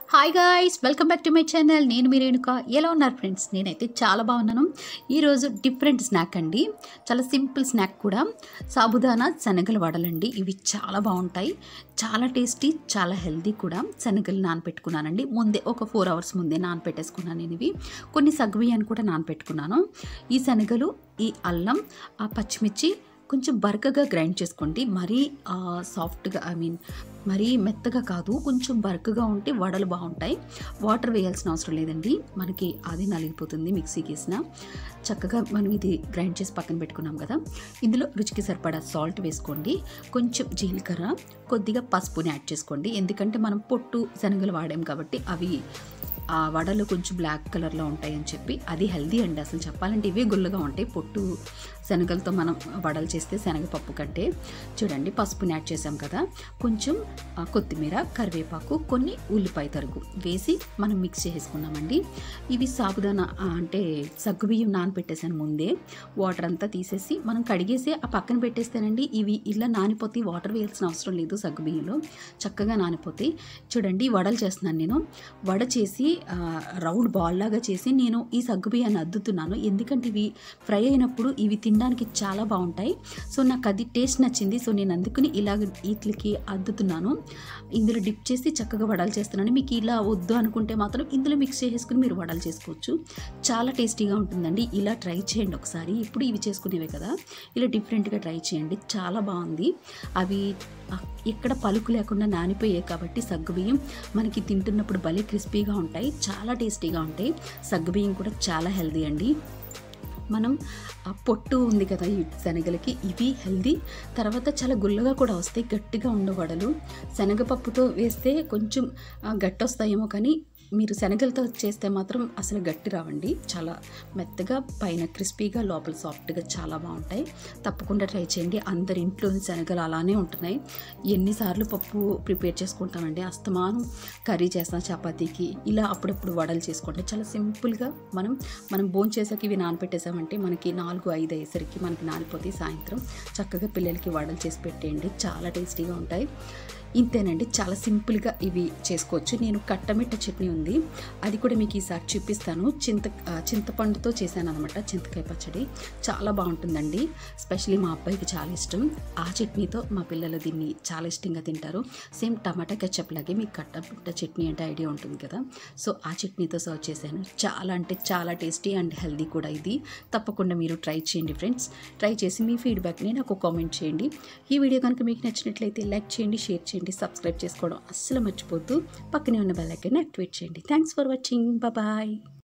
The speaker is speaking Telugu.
hi guys welcome back to my channel నేను మీ రేణుక ఎలా ఉన్నారు ఫ్రెండ్స్ నేనైతే చాలా బాగున్నాను ఈరోజు డిఫరెంట్ స్నాక్ అండి చాలా సింపుల్ స్నాక్ కూడా సాబుదానా శనగలు వడలండి ఇవి చాలా బాగుంటాయి చాలా టేస్టీ చాలా హెల్దీ కూడా శనగలు నానపెట్టుకున్నానండి ముందే ఒక ఫోర్ అవర్స్ ముందే నానపెట్టేసుకున్నాను నేను ఇవి కొన్ని సగ్గుబియ్యాన్ని కూడా నానపెట్టుకున్నాను ఈ శనగలు ఈ అల్లం ఆ పచ్చిమిర్చి కొంచెం బరకగా గ్రైండ్ చేసుకోండి మరీ ఆ, సాఫ్ట్గా ఐ మీన్ మరీ మెత్తగా కాదు కొంచెం బరకగా ఉంటే వడలు బాగుంటాయి వాటర్ వేయాల్సిన అవసరం లేదండి మనకి అది నలిగిపోతుంది మిక్సీకి వేసిన చక్కగా మనం ఇది గ్రైండ్ చేసి పక్కన పెట్టుకున్నాం కదా ఇందులో రుచికి సరిపడా సాల్ట్ వేసుకోండి కొంచెం జీలకర్ర కొద్దిగా పసుపుని యాడ్ చేసుకోండి ఎందుకంటే మనం పొట్టు శనగలు వాడాం కాబట్టి అవి ఆ వడలు కొంచెం బ్లాక్ కలర్లో ఉంటాయి అని చెప్పి అది హెల్దీ అండి అసలు చెప్పాలంటే ఇవే గుల్లగా ఉంటాయి పొట్టు శనగలతో మనం వడలు చేస్తే శనగపప్పు కంటే చూడండి పసుపుని యాడ్ చేసాం కదా కొంచెం ఆ, కొత్తిమీర కరివేపాకు కొన్ని ఉల్లిపాయ తరుగు వేసి మనం మిక్స్ చేసుకున్నామండి ఇవి సాబుదానా ఆ, అంటే సగ్గుబియ్యం నానబెట్టేసాను ముందే వాటర్ అంతా తీసేసి మనం కడిగేసి ఆ పక్కన పెట్టేస్తేనండి ఇవి ఇలా నానిపోతాయి వాటర్ వేయాల్సిన అవసరం లేదు సగ్గుబియ్యంలో చక్కగా నానిపోతాయి చూడండి వడలు చేస్తున్నాను నేను వడ చేసి ఆ, రౌండ్ బాల్ లాగా చేసి నేను ఈ సగ్గుబియ్యాన్ని అద్దుతున్నాను ఎందుకంటే ఇవి ఫ్రై అయినప్పుడు ఇవి తినడానికి చాలా బాగుంటాయి సో నాకు అది టేస్ట్ నచ్చింది సో నేను అందుకని ఇలాగ వీటికి అద్దుతున్నాను ఇందులో డిప్ చేసి చక్కగా వడలు చేస్తున్నాను మీకు ఇలా వద్దు అనుకుంటే మాత్రం ఇందులో మిక్స్ చేసేసుకుని మీరు వడలు చేసుకోవచ్చు చాలా టేస్టీగా ఉంటుందండి ఇలా ట్రై చేయండి ఒకసారి ఇప్పుడు ఇవి చేసుకునేవే కదా ఇలా డిఫరెంట్గా ట్రై చేయండి చాలా బాగుంది అవి ఆ, ఎక్కడ పలుకు లేకుండా నానిపోయాయి కాబట్టి సగ్గుబియ్యం మనకి తింటున్నప్పుడు భలే క్రిస్పీగా ఉంటాయి చాలా టేస్టీగా ఉంటాయి సగ్గుబియ్యం కూడా చాలా హెల్దీ అండి మనం ఆ పొట్టు ఉంది కదా ఈ శనగలకి ఇవి హెల్దీ తర్వాత చాలా గుల్లగా కూడా వస్తాయి గట్టిగా ఉండే వడలు శనగపప్పుతో వేస్తే కొంచెం ఆ, గట్టి వస్తాయేమో కానీ మీరు శనగలతో చేస్తే మాత్రం అసలు గట్టి రావండి చాలా మెత్తగా పైన క్రిస్పీగా లోపల సాఫ్ట్గా చాలా బాగుంటాయి తప్పకుండా ట్రై చేయండి అందరి ఇంట్లోని శనగలు అలానే ఉంటున్నాయి ఎన్నిసార్లు పప్పు ప్రిపేర్ చేసుకుంటామండి అస్తమానం కర్రీ చేస్తాం చపాతీకి ఇలా అప్పుడప్పుడు వడలు చేసుకోండి చాలా సింపుల్గా మనం మనం భోజనం చేసాక ఇవి నానపెట్టేసామంటే మనకి నాలుగు ఐదు అయ్యేసరికి మనకి నానిపోతాయి సాయంత్రం చక్కగా పిల్లలకి వడలు చేసి పెట్టేయండి చాలా టేస్టీగా ఉంటాయి ఇంతేనండి చాలా సింపుల్గా ఇవి చేసుకోవచ్చు నేను కట్టమిట్ట చట్నీ ఉంది అది కూడా మీకు ఈసారి చూపిస్తాను చింత ఆ, చింతపండుతో చేశాను అనమాట చింతకాయ పచ్చడి చాలా బాగుంటుందండి స్పెషలీ మా అబ్బాయికి చాలా ఇష్టం ఆ చట్నీతో మా పిల్లలు దీన్ని చాలా ఇష్టంగా తింటారు సేమ్ టమాటా కెచప్ లాగే మీకు కట్టమిట్ట చట్నీ అంటే ఐడియా ఉంటుంది కదా సో ఆ చట్నీతో సర్వ్ చేశాను చాలా అంటే చాలా టేస్టీ అండ్ హెల్దీ కూడా ఇది తప్పకుండా మీరు ట్రై చేయండి ఫ్రెండ్స్ ట్రై చేసి మీ ఫీడ్బ్యాక్ని నాకు కామెంట్ చేయండి ఈ వీడియో కనుక మీకు నచ్చినట్లయితే లైక్ చేయండి షేర్ చేయండి సబ్స్క్రైబ్ చేసుకోవడం అస్సలు మర్చిపోద్దు పక్కనే ఉన్న బెల్ ఐకాన్ యాక్టివేట్ చేయండి థ్యాంక్స్ ఫర్ వాచింగ్ బాయ్